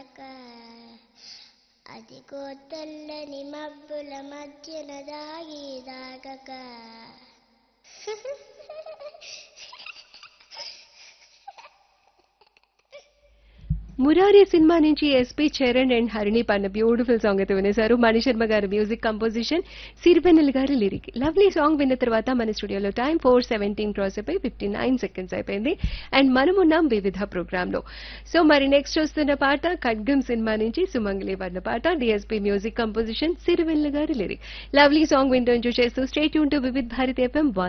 దాగక అదిగో తెల్లని మబ్బుల మధ్యన దాగి దాగక మురారి సినిమా నుంచి ఎస్పి చరణ్ అండ్ హరిణి పన్న బ్యూటిఫుల్ సాంగ్ అయితే వినేశారు మణి శర్మ గారి మ్యూజిక్ కంపోజిషన్ సిరివెన్నెల గారి లిరిక్ లవ్లీ సాంగ్ విన్న తర్వాత మన స్టూడియోలో టైం ఫోర్ సెవెంటీన్ క్రాస్ అయిపోయి ఫిఫ్టీ నైన్ సెకండ్స్ అయిపోయింది అండ్ మనం ఉన్నాం వివిధ ప్రోగ్రామ్ లో సో మరి నెక్స్ట్ వస్తున్న పాట ఖడ్గం సినిమా నుంచి సుమంగళి వర్ణ పాట డిఎస్పీ మ్యూజిక్ కంపోజిషన్ సిరివెన్నెల గారి లిరిక్ లవ్లీ సాంగ్ వింటూ ఎంజాయ్ చేస్తూ స్టేట్ యూన్ టు వివిధ్ భారతి ఎఫ్ఎం